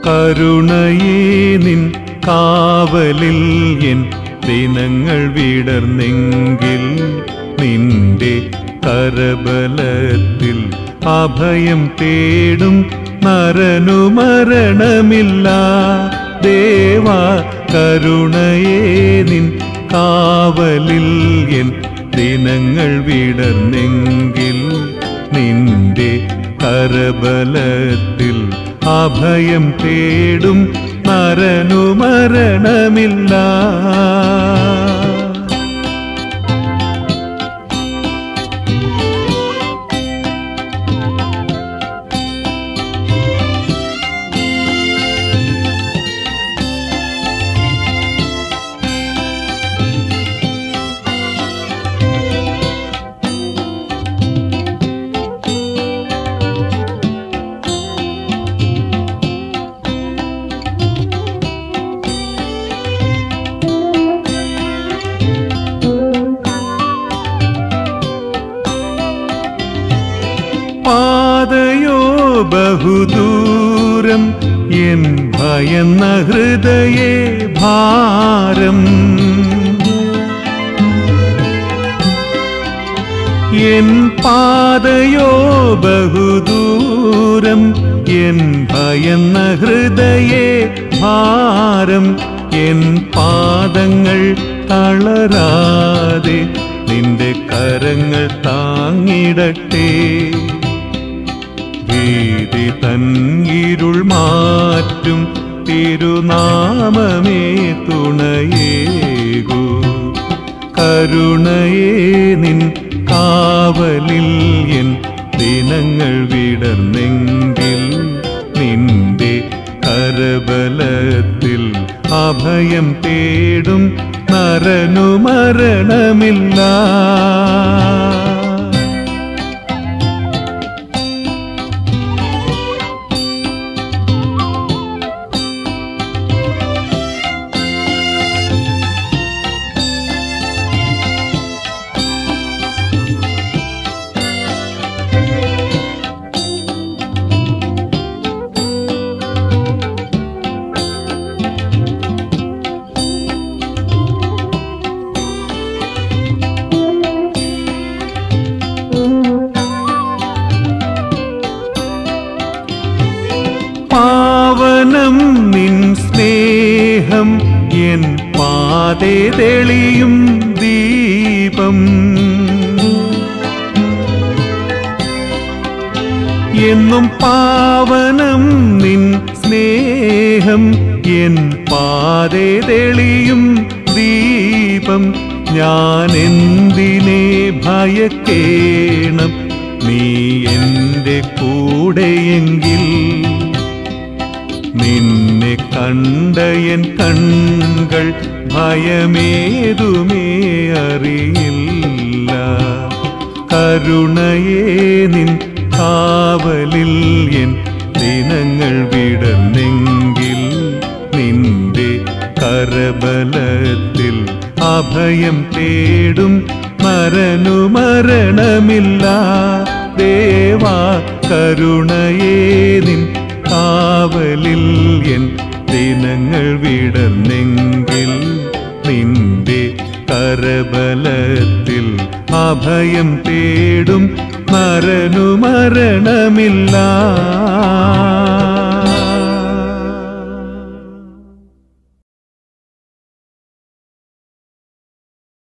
കരുണയേ നിൻ കാവലിൽ എൻ ദിനങ്ങൾ വിടർന്നെങ്കിൽ നിന്റെ കരബലത്തിൽ അഭയം തേടും നരനു മരണമില്ല ദേവാ കരുണയേ നിൻ കാവലിൽ എൻ ദിനങ്ങൾ വിടർന്നെങ്കിൽ നിന്റെ കരബലത്തിൽ അഭയം തേടും നരനു മരണമില്ല പാതയോ ബഹുദൂരം എൻ ഭയന്ന ഹൃദയേ ഭാരം എൻ പാതയോ ബഹുദൂരം എൻ ഭയന്ന ഹൃദയേ ഭാരം എൻ പാദങ്ങൾ തളരാതെ നിന്റെ കരങ്ങൾ താങ്ങിടട്ടെ ഭീതി തന്നിരുൾ മാറ്റും തിരുനാമമേ തുണയേകൂ കരുണയേ നിൻ കാവലിൽ എൻ ദിനങ്ങൾ വിടർന്നെങ്കിൽ നിന്റെ കരബലത്തിൽ അഭയം തേടും നരനു മരണമില്ല പാവനം നിൻ സ്നേഹം എൻ പാതേ തെളിയും ദീപം എന്നും പാവനം നിൻ സ്നേഹം എൻ പാതേ തെളിയും ദീപം ഞാൻ എന്തിനെ ഭയക്കേണം നീ എൻ്റെ കൂടെയെങ്കിൽ നിന്നെ കണ്ട എൻ കൺകൾ ഭയമേതുമേ അറിയില്ല കരുണയേ നിൻ കാവലിൽ എൻ ദിനങ്ങൾ വിടർന്നെങ്കിൽ നിന്റെ കരബലത്തിൽ അഭയം തേടും മരനു മരണമില്ല ദേവാ കരുണയേ നിൻ കാവലിൽ എൻ ദിനങ്ങൾ വിടർന്നെങ്കിൽ നിന്റെ കരബലത്തിൽ അഭയം തേടും മരനു മരണമില്ല